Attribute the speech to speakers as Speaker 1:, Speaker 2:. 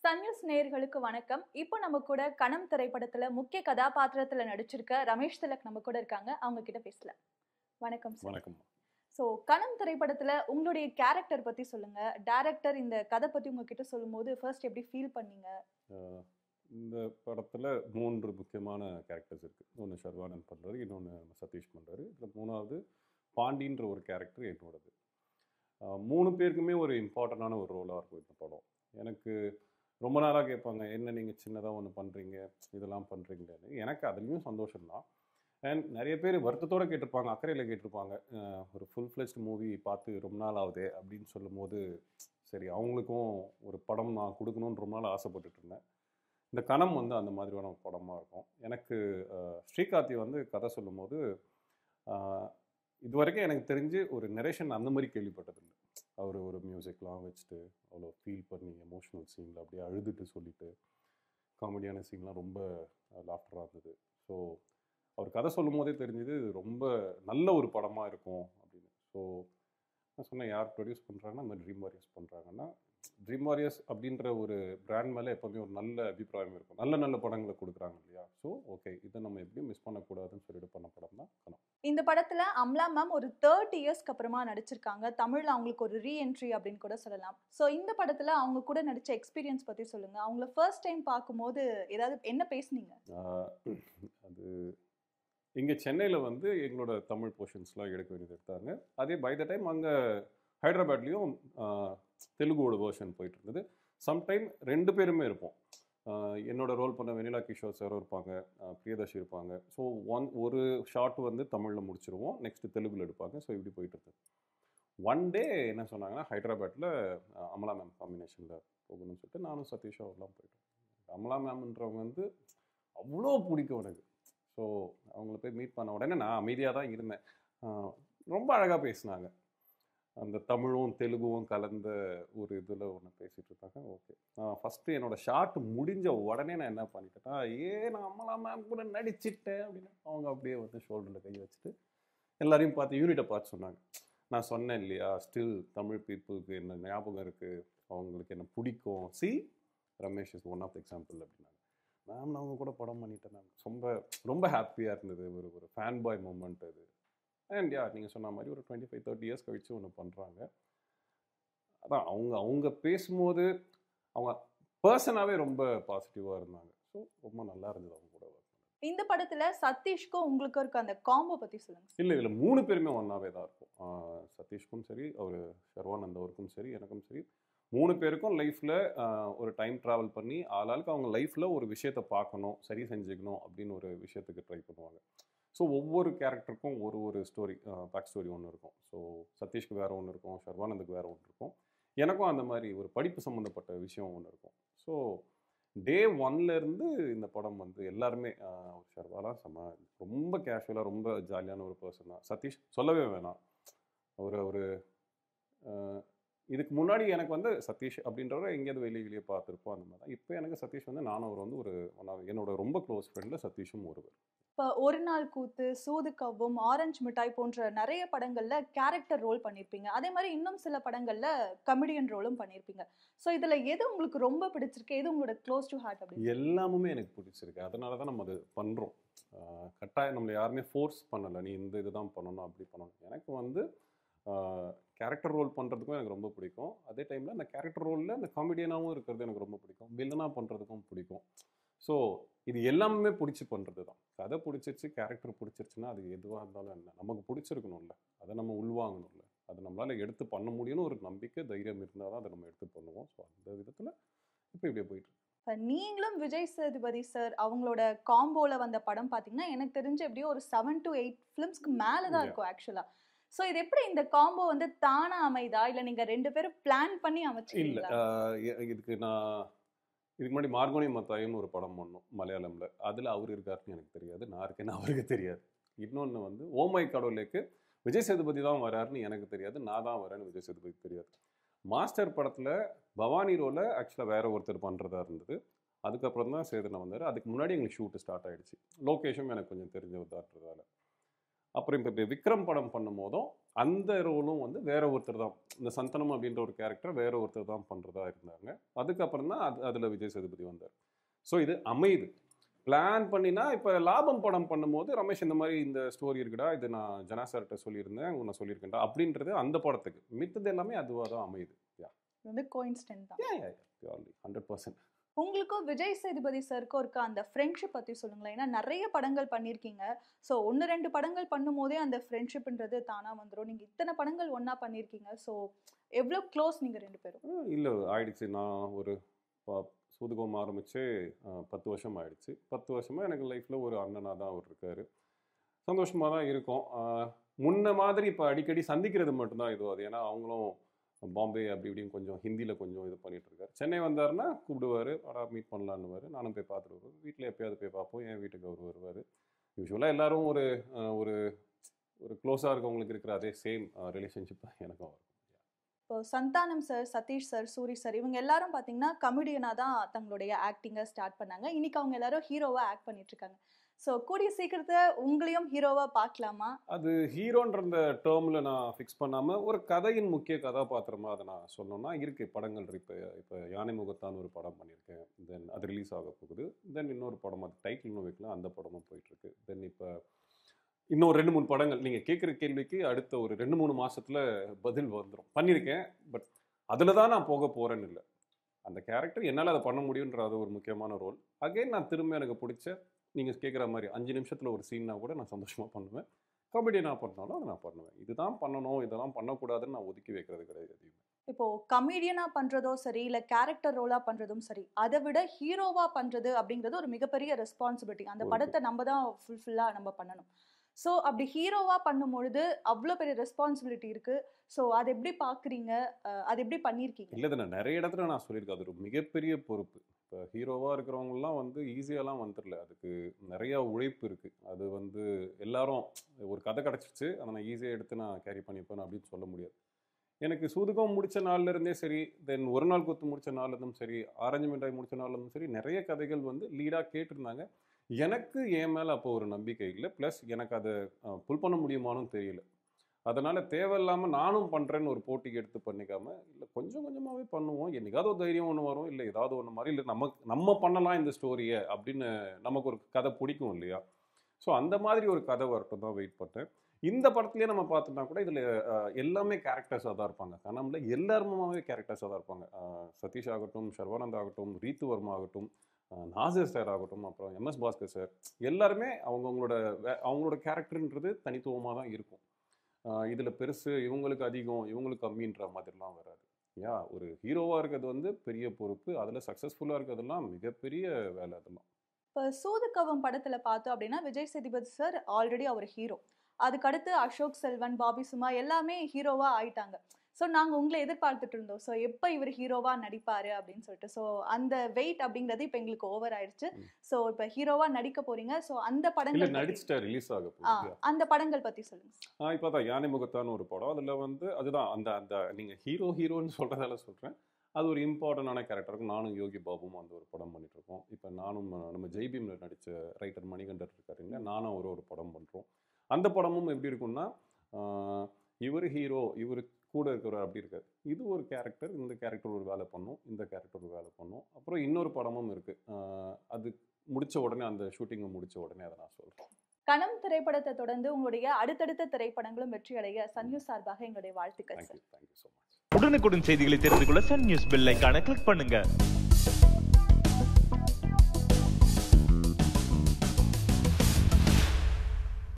Speaker 1: Sun news நேயர்களுக்கு வணக்கம் இப்போ நம்ம கூட கணம் திரைப்படத்துல முக்கிய கதாபாத்திரத்துல நடிச்சிருக்க ரமேஷ் திலக் நம்ம கூட இருக்காங்க அவங்க கிட்ட பேசலாம் வணக்கம் சார்
Speaker 2: வணக்கம்
Speaker 1: ஸோ கணம் திரைப்படத்துல உங்களுடைய கேரக்டர் பத்தி சொல்லுங்க டைரக்டர் இந்த கதை பத்தி உங்ககிட்ட சொல்லும்போது ஃபர்ஸ்ட் எப்படி ஃபீல் பண்ணீங்க
Speaker 2: அஹ் இந்த படத்தில் மூன்று முக்கியமான கேரக்டர்ஸ் இருக்குது ஒன்று ஷர்வானந்த் பண்ணுறாரு இன்னொன்று சதீஷ் பண்ணுறாரு இதில் மூணாவது பாண்டின்ற ஒரு கேரக்டர் என்னோடது அஹ் மூணு பேருக்குமே ஒரு இம்பார்ட்டண்டான ஒரு ரோலாக இருக்கும் இந்த படம் எனக்கு ரொம்ப நாளாக கேட்பாங்க என்ன நீங்கள் சின்னதாக ஒன்று பண்ணுறீங்க இதெல்லாம் பண்ணுறீங்களேன்னு எனக்கு அதுலேயும் சந்தோஷம்தான் அண்ட் நிறைய பேர் வருத்தத்தோடு கேட்டிருப்பாங்க அக்கறையில் கேட்டிருப்பாங்க அஹ் ஒரு ஃபுல் ஃப்ளெஸ்ட் மூவி பார்த்து ரொம்ப நாள் ஆகுது அப்படின்னு சொல்லும்போது சரி அவங்களுக்கும் ஒரு படம் நான் கொடுக்கணும்னு ரொம்ப நாள் ஆசைப்பட்டுட்டு இருந்தேன் இந்த கணம் வந்து அந்த மாதிரியான ஒரு படமாக இருக்கும் எனக்கு அஹ், ஸ்ரீகார்த்தி வந்து கதை சொல்லும்போது அஹ், இது வரைக்கும் எனக்கு தெரிஞ்சு ஒரு நரேஷன் அந்த மாதிரி கேள்விப்பட்டதில்லை அவர் ஒரு மியூசிக்லாம் வச்சுட்டு அவ்வளோ ஃபீல் பண்ணி எமோஷ்னல் சீனில் அப்படியே அழுதுட்டு சொல்லிட்டு காமெடியான சீன்லாம் ரொம்ப லாஃப்டராக இருந்தது ஸோ அவர் கதை சொல்லும் போதே தெரிஞ்சுது இது ரொம்ப நல்ல ஒரு படமாக இருக்கும் அப்படின்னு ஸோ நான் சொன்னேன் யார் ப்ரொடியூஸ் பண்ணுறாங்கன்னா இந்த ட்ரீம் வாரியர்ஸ் பண்ணுறாங்கன்னா ட்ரீம் வாரியர்ஸ் அப்படின்ற ஒரு பிராண்ட் மேலே எப்போவுமே ஒரு நல்ல அபிப்பிராயம் இருக்கும் நல்ல நல்ல படங்களை கொடுக்குறாங்க இல்லையா ஸோ ஓகே இதை நம்ம எப்படியும் மிஸ் பண்ணக்கூடாதுன்னு சொல்லிட்டு பண்ண படம் தான் கணம்
Speaker 1: இந்த படத்துல அம்லா மேம் ஒரு தேர்ட்டி இயர்ஸ்க்கு அப்புறமா நடிச்சிருக்காங்க தமிழ்ல அவங்களுக்கு ஒரு ரீஎன்ட்ரி அப்படின்னு கூட சொல்லலாம் ஸோ இந்த படத்துல அவங்க கூட நடிச்ச எக்ஸ்பீரியன்ஸ் பத்தி சொல்லுங்க அவங்கள ஃபர்ஸ்ட் டைம் பார்க்கும்போது ஏதாவது என்ன பேசுனீங்க
Speaker 2: ஆஹ் அது இங்கே சென்னையில் வந்து எங்களோட தமிழ் போர்ஷன்ஸ்லாம் எடுக்க வேண்டியது எடுத்தாங்க அதே பை த டைம் அங்கே ஹைதராபாத்லேயும் தெலுங்கோட வேர்ஷன் போயிட்டு இருந்தது சம்டைம் ரெண்டு பேருமே இருப்போம் ஆஹ் என்னோட ரோல் பண்ண வெனிலா கிஷோர் சாரும் இருப்பாங்க ஆஹ் பிரியதர்ஷி இருப்பாங்க ஸோ ஒன் ஒரு ஷார்ட் வந்து தமிழில் முடிச்சிருவோம் நெக்ஸ்ட் தெலுங்குல எடுப்பாங்க ஸோ இப்படி போயிட்டு இருந்தது ஒன் டே என்ன சொன்னாங்கன்னா ஹைதராபாத்தில் அமலா மேம் காம்பினேஷனில் போகணும்னு சொல்லிட்டு நானும் சதீஷும் எல்லாம் போயிட்டோம் அமலா மேம்ன்றவங்க வந்து அவ்வளோ பிடிக்கும் எனக்கு ஸோ அவங்கள போய் மீட் பண்ண உடனே நான் அமைதியாக தான் இருந்தேன் ஆஹ் ரொம்ப அழகாக பேசினாங்க அந்த தமிழும் தெலுங்கும் கலந்த ஒரு இதில் ஒன்று பேசிகிட்டு இருக்காங்க ஓகே ஃபஸ்ட்டு என்னோட ஷார்ட் முடிஞ்ச உடனே நான் என்ன பண்ணிட்டேன்னா ஏ நான் அம்மலா மேம் கூட நடிச்சிட்டேன் அப்படின்னு அவங்க அப்படியே வந்து ஷோல்டரில் கை வச்சுட்டு எல்லாரையும் பார்த்து யூனிட்டை பார்த்து சொன்னாங்க நான் சொன்னேன் இல்லையா ஸ்டில் தமிழ் பீப்புளுக்கு என்ன ஞாபகம் இருக்குது அவங்களுக்கு என்ன பிடிக்கும் C Ramesh is one of the example அப்படின்னாங்க மேம் நான் அவங்க கூட படம் பண்ணிட்டேன் மேம் ரொம்ப ரொம்ப ஹாப்பியாக இருந்தது ஒரு ஒரு ஃபேன் பாய் மூமெண்ட் அது அண்ட் யா நீங்கள் சொன்ன மாதிரி ஒரு டுவெண்ட்டி ஃபைவ் தேர்ட்டி இயர்ஸ் கழிச்சு ஒன்று பண்ணுறாங்க அதான் அவங்க அவங்க பேசும்போது அவங்க பர்சனாகவே ரொம்ப பாசிட்டிவாக இருந்தாங்க ஸோ ரொம்ப நல்லா இருந்தது அவங்க கூட work பண்ணது.
Speaker 1: இந்த படத்துல சதீஷ்க்கும் உங்களுக்கும் இருக்க அந்த காம்போ பத்தி சொல்லுங்க
Speaker 2: இல்லை இதில் மூணு பேருமே ஒன்றாவே தான் இருக்கும் ஆஹ் சதீஷ்க்கும் சரி அவர் ஷர்வானந்த் அவருக்கும் சரி எனக்கும் சரி மூணு பேருக்கும் லைஃப்பில் ஒரு டைம் ட்ராவல் பண்ணி ஆளாளுக்கு அவங்க லைஃப்பில் ஒரு விஷயத்தை பார்க்கணும் சரி செஞ்சுக்கணும் அப்படின்னு ஒரு விஷயத்துக்கு ட்ரை பண்ணுவாங்க ஸோ ஒவ்வொரு கேரக்டருக்கும் ஒரு ஒரு ஸ்டோரி பேக் ஸ்டோரி ஒன்று இருக்கும் ஸோ சதீஷ்க்கு வேறு ஒன்று இருக்கும் ஷர்வானந்துக்கு வேறு ஒன்று இருக்கும் எனக்கும் அந்த மாதிரி ஒரு படிப்பு சம்மந்தப்பட்ட விஷயம் ஒன்று இருக்கும் ஸோ டே இருந்து இந்த படம் வந்து எல்லாருமே ஆஹ், ஒரு ஷர்வாலாம் செம்ம ரொம்ப கேஷுவலாக ரொம்ப ஜாலியான ஒரு பர்சன் தான் சதீஷ் சொல்லவே வேணாம் ஒரு ஒரு ஆஹ், இதுக்கு முன்னாடி எனக்கு வந்து சதீஷ் அப்படின்றவரை எங்கேயாவது வெளியே வெளியே பார்த்துருப்போம் அந்த மாதிரி தான் இப்போ எனக்கு சதீஷ் வந்து நானும் அவர் வந்து ஒரு one of- என்னோட ரொம்ப க்ளோஸ் ஃப்ரெண்டில் சதீஷும் ஒருவர்
Speaker 1: இப்போ ஒரு நாள் கூத்து சூது கவ்வும் ஆரஞ்சு மிட்டாய் போன்ற நிறைய படங்கள்ல கேரக்டர் ரோல் பண்ணியிருப்பீங்க அதே மாதிரி இன்னும் சில படங்கள்ல கமெடியன் ரோலும் பண்ணியிருப்பீங்க ஸோ இதுல எது உங்களுக்கு ரொம்ப பிடிச்சிருக்கு எது உங்களோட க்ளோஸ் டு ஹார்ட் அப்படின்னு
Speaker 2: எல்லாமுமே எனக்கு பிடிச்சிருக்கு அதனால தான் நம்ம அது பண்ணுறோம் கட்டாயம் நம்மளை யாருமே ஃபோர்ஸ் பண்ணலை நீ இந்த இதுதான் பண்ணணும் அப்படி பண்ணணும் எனக்கு வந்து கேரக்டர் ரோல் பண்ணுறதுக்கும் எனக்கு ரொம்ப பிடிக்கும் அதே டைமில் அந்த கேரக்டர் ரோலில் அந்த காமெடியனாகவும் இருக்கிறது எனக்கு ரொம்ப பிடிக்கும் வில்லனாக பண்ணுறதுக்கும் பிடிக்கும் ஸோ இது எல்லாமே பிடிச்சி பண்ணுறது தான் கதை பிடிச்சிருச்சு கேரக்டர் பிடிச்சிருச்சுன்னா அது எதுவாக இருந்தாலும் என்ன நமக்கு பிடிச்சிருக்கணும்ல அதை நம்ம உள்வாங்கணும்ல அதை நம்மளால் எடுத்து பண்ண முடியும்னு ஒரு நம்பிக்கை தைரியம் இருந்தால் தான் அதை நம்ம எடுத்து பண்ணுவோம் ஸோ அந்த விதத்தில் இப்போ இப்படியே போயிட்டு இருக்கு.
Speaker 1: இப்ப நீங்களும் விஜய் சேதுபதி சார் அவங்களோட காம்போல வந்த படம் பாத்தீங்கன்னா எனக்கு தெரிஞ்சு எப்படியும் ஒரு செவன் டு எயிட் ஃபிலிம்ஸ்க்கு மேல தான்
Speaker 2: Yeah.
Speaker 1: இருக்கும் ஆக்சுவலா ஸோ இது எப்படி இந்த காம்போ வந்து தானா அமைதா இல்ல நீங்க ரெண்டு பேரும் பிளான் பண்ணி
Speaker 2: இல்லை
Speaker 1: அமைச்சீங்களா
Speaker 2: இதுக்கு நான் இதுக்கு முன்னாடி மார்கோனி மத்தாயம்னு ஒரு படம் பண்ணோம் மலையாளம்ல அதில் அவர் இருக்காருன்னு எனக்கு தெரியாது நான் இருக்கேன்னு அவருக்கு தெரியாது இன்னொன்று வந்து ஓமை கடவுளுக்கு விஜய் சேதுபதி தான் வராருன்னு எனக்கு தெரியாது நான் தான் வரேன்னு விஜய் சேதுபதி தெரியாது மாஸ்டர் படத்தில் பவானி ரோல ஆக்சுவலாக வேற ஒருத்தர் பண்ணுறதா இருந்தது அதுக்கப்புறம் தான் சேதனை வந்தார் அதுக்கு முன்னாடி எங்களுக்கு ஷூட்டு ஸ்டார்ட் ஆயிடுச்சு லோகேஷும் எனக்கு கொஞ்சம் தெரிஞ்சவதான்றதால அப்புறம் இப்போ இப்போ விக்ரம் படம் பண்ணும் போதும் அந்த ரோலும் வந்து வேற ஒருத்தர் தான் இந்த சந்தனம் அப்படின்ற ஒரு கேரக்டர் வேற ஒருத்தர் தான் பண்ணுறதா இருந்தாங்க அதுக்கப்புறம் தான் அது அதில் விஜய் சேதுபதி வந்தார் ஸோ இது அமையுது பிளான் பண்ணினா இப்போ லாபம் படம் பண்ணும்போது ரமேஷ் இந்த மாதிரி இந்த ஸ்டோரி இருக்குடா இது நான் ஜனா சார்கிட்ட சொல்லியிருந்தேன் உன்னை சொல்லியிருக்கேன்டா அப்படின்றது அந்த படத்துக்கு மித்தது எல்லாமே அதுவாக தான் அமையுது யா
Speaker 1: இது வந்து கோயின்ஸ்டன்ட் தான்
Speaker 2: ya ya purely hundred percent
Speaker 1: உங்களுக்கும் விஜய் சேதுபதி சாருக்கும் இருக்க அந்த ஃப்ரெண்ட்ஷிப் பத்தி சொல்லுங்களேன் ஏன்னா நிறைய படங்கள் பண்ணியிருக்கீங்க ஸோ ஒன்று ரெண்டு படங்கள் பண்ணும்போதே அந்த ஃப்ரெண்ட்ஷிப்ன்றது தானா வந்துடும் நீங்க இத்தனை படங்கள் ஒண்ணா பண்ணியிருக்கீங்க ஸோ எவ்வளோ க்ளோஸ் நீங்க ரெண்டு பேரும்
Speaker 2: இல்லை ஆயிடுச்சு நான் ஒரு ப- சூதுகம் ஆரம்பித்து பத்து வருஷம் ஆயிடுச்சு பத்து வருஷமாக எனக்கு லைஃப்பில் ஒரு அண்ணனாக தான் அவர் இருக்கார் சந்தோஷமாக தான் இருக்கும் ஆஹ் முன்ன மாதிரி இப்போ அடிக்கடி சந்திக்கிறது மட்டும்தான் இது அது ஏன்னா அவங்களும் பாம்பே அப்படி இப்படின்னு கொஞ்சம் ஹிந்தியில் கொஞ்சம் இது பண்ணிட்டு இருக்காரு சென்னை வந்தாருன்னா கூப்பிடுவார் வாடா மீட் பண்ணலான்னுவார் நானும் போய் பார்த்துட்டு வருவேன் வீட்டில் எப்பயாவது போய் பார்ப்போம் என் வீட்டுக்கு அவர் வருவார் யூஸ்வலாக எல்லாரும் ஒரு ஆஹ் ஒரு ஒரு க்ளோஸாக இருக்கவங்களுக்கு இருக்கிற அதே சேம் ரிலேஷன்ஷிப் எனக்கும் வரும்
Speaker 1: இப்போ Santhanam sir Sathish sir Soori sir இவங்க எல்லாரும் பார்த்தீங்கன்னா கமெடியனாக தான் தங்களுடைய ஆக்டிங்கை ஸ்டார்ட் பண்ணாங்க இன்னைக்கு அவங்க எல்லாரும் ஹீரோவாக ஆக்ட் பண்ணிட்டு இருக்காங்க ஸோ கூடிய சீக்கிரத்தை உங்களையும் ஹீரோவாக பார்க்கலாமா
Speaker 2: அது ஹீரோன்ற அந்த டேர்மில் நான் ஃபிக்ஸ் பண்ணாமல் ஒரு கதையின் முக்கிய கதாபாத்திரமாக அதை நான் சொல்லணும்னா இருக்குது படங்கள் இப்போ இப்போ யானை முகத்தான் ஒரு படம் பண்ணியிருக்கேன் தென் அது ரிலீஸ் ஆக போகுது தென் இன்னொரு படம் அது டைட்டில் இன்னும் வைக்கலாம் அந்த படமும் போயிட்டுருக்கு தென் இப்போ இன்னும் ரெண்டு மூணு படங்கள் நீங்கள் கேட்குற கேள்விக்கு அடுத்த ஒரு ரெண்டு மூணு மாசத்துல பதில் வந்துடும் பண்ணியிருக்கேன் பட் அதில் தான் நான் போக போகிறேன்னு இல்லை அந்த கேரக்டர் என்னால் அதை பண்ண முடியுன்ற அது ஒரு முக்கியமான ரோல் அகைன் நான் திரும்ப எனக்கு பிடிச்ச நீங்கள் கேட்குற மாதிரி அஞ்சு நிமிஷத்தில் ஒரு சீன்னா கூட நான் சந்தோஷமாக பண்ணுவேன் காமெடி நான் பண்ணாலும் அதை நான் பண்ணுவேன் இதுதான் பண்ணணும் இதெல்லாம் பண்ணக்கூடாதுன்னு நான் ஒதுக்கி வைக்கிறது கிடையாது எதையுமே
Speaker 1: இப்போ கமெடியனா பண்றதோ சரி இல்ல கேரக்டர் ரோலா பண்றதும் சரி அதை விட ஹீரோவா பண்றது அப்படிங்கிறது ஒரு மிகப்பெரிய ரெஸ்பான்சிபிலிட்டி அந்த
Speaker 2: Okay.
Speaker 1: படத்தை நம்ம தான் ஃபுல்ஃபில்லா நம்ம பண்ணணும் ஸோ அப்படி ஹீரோவா பண்ணும்பொழுது அவ்வளோ பெரிய ரெஸ்பான்சிபிலிட்டி இருக்கு ஸோ அதை எப்படி பாக்குறீங்க அஹ் அது எப்படி பண்ணியிருக்கீங்க
Speaker 2: இல்லை நான் நிறைய இடத்துல நான் சொல்லியிருக்கேன் அது ஒரு மிகப்பெரிய பொறுப்பு இப்போ ஹீரோவாக இருக்கிறவங்கலாம் வந்து ஈஸியாலாம் வந்துடல அதுக்கு நிறையா உழைப்பு இருக்குது அது வந்து எல்லாரும் ஒரு கதை கிடச்சிச்சு அதை நான் ஈஸியாக எடுத்து நான் கேரி பண்ணிப்பேன் அப்படின்னு சொல்ல முடியாது எனக்கு சூதுகம் முடிச்ச நாள்ல இருந்தே சரி தென் ஒரு நாள் குத்து முடிச்ச நாள்ல இருந்தும் சரி ஆரஞ்சு மிட்டாய் முடிச்ச நாள்ல இருந்தும் சரி நிறைய கதைகள் வந்து லீடாக கேட்டிருந்தாங்க எனக்கு என் மேலே அப்போ ஒரு நம்பிக்கை இல்லை ப்ளஸ் எனக்கு அதை புல் பண்ண முடியுமானும் தெரியல அதனால தேவையில்லாமல் நானும் பண்ணுறேன்னு ஒரு போட்டிக்கு எடுத்து பண்ணிக்காம இல்லை கொஞ்சம் கொஞ்சமாகவே பண்ணுவோம் என்னைக்காவது ஒரு தைரியம் ஒன்று வரும் இல்லை ஏதாவது ஒன்று மாதிரி இல்லை நம்ம நம்ம பண்ணலாம் இந்த ஸ்டோரியை அப்படின்னு நமக்கு ஒரு கதை பிடிக்கும் இல்லையா ஸோ அந்த மாதிரி ஒரு கதை வரட்டும் தான் வெயிட் பண்ணேன் இந்த படத்துலேயே நம்ம பார்த்தோம்னா கூட இதில் எல்லாமே கேரக்டர்ஸாக தான் இருப்பாங்க கனவுல எல்லாருமே கேரக்டர்ஸாக தான் இருப்பாங்க அஹ், சதீஷ் ஆகட்டும் சர்வானந்த் ஆகட்டும் ரீத்து வர்மா ஆகட்டும் அஹ், நாசர் சார் ஆகட்டும் அப்புறம் எம்எஸ் பாஸ்கர் சார் எல்லாருமே அவங்கவுங்களோட வே- அவங்களோட கேரக்டர்ன்றது தனித்துவமாக தான் இருக்கும் இதில் பெருசு இவங்களுக்கு அதிகம் இவங்களுக்கு கம்மின்ற மாதிரிலாம் வராது யா ஒரு ஹீரோவாக இருக்கிறது வந்து பெரிய பொறுப்பு அதில் சக்ஸஸ்ஃபுல்லாக இருக்கிறதெல்லாம் மிகப்பெரிய வேலை அதெல்லாம்
Speaker 1: இப்போ சூதுக்கவம் படத்துல பார்த்தோம் அப்படின்னா விஜய் சேதுபதி சார் ஆல்ரெடி அவர் ஹீரோ அதுக்கடுத்து அசோக் செல்வன் பாபி சுமா எல்லாமே ஹீரோவா ஆயிட்டாங்க ஸோ நாங்க உங்களை எதிர்பார்த்துட்டு இருந்தோம் ஸோ எப்போ இவர் ஹீரோவா நடிப்பாரு அப்படின்னு சொல்லிட்டு ஸோ அந்த வெயிட் அப்படிங்கிறது இப்போ எங்களுக்கு ஓவர் ஆயிடுச்சு
Speaker 2: ம்.
Speaker 1: ஸோ இப்போ ஹீரோவா நடிக்க போறீங்க ஸோ அந்த
Speaker 2: இல்லை
Speaker 1: படங்கள் பத்தி-
Speaker 2: நடிச்சுட்டா ரிலீஸ் ஆக
Speaker 1: ஆ,
Speaker 2: போகுது
Speaker 1: அந்த படங்கள் பத்தி சொல்லுங்க
Speaker 2: ஆ இப்போ தான் யானை முகத்தான ஒரு படம் அதில் வந்து அதுதான் அந்த அந்த நீங்கள் ஹீரோ ஹீரோன்னு சொல்கிறதால சொல்கிறேன் அது ஒரு இம்பார்ட்டண்டான கேரக்டருக்கும் நானும் யோகி பாபுவும் அந்த ஒரு படம் பண்ணிட்டு இருக்கோம் இப்போ நானும் அஹ், நம்ம ஜெய்பீமில் நடித்த ரைட்டர் மணிகண்டர் இருக்காருங்க நானும் ஒரு ஒரு படம் பண்ணுறோம் அந்த படமும் எப்படி இருக்கும்னா இவர் ஹீரோ இவர் கூட இருக்கிறவர் அப்படி இருக்காது இது ஒரு கேரக்டர் இந்த கேரக்டர் ஒரு வேலை பண்ணும் இந்த கேரக்டர் ஒரு வேலை பண்ணும் அப்புறம் இன்னொரு படமும் இருக்குது அது முடிச்ச உடனே அந்த ஷூட்டிங்கை முடிச்ச உடனே அதை நான் சொல்கிறேன்
Speaker 1: கணம் திரைப்படத்தை தொடர்ந்து உங்களுடைய அடுத்தடுத்த திரைப்படங்களும் வெற்றி அடைய சன்யூ சார்பாக எங்களுடைய வாழ்த்துக்கள் sir
Speaker 2: thank you thank you so much
Speaker 3: உடனுக்குடன் செய்திகளை தெரிந்து கொள்ள சன் நியூஸ் பெல் ஐகானை கிளிக் பண்ணுங்க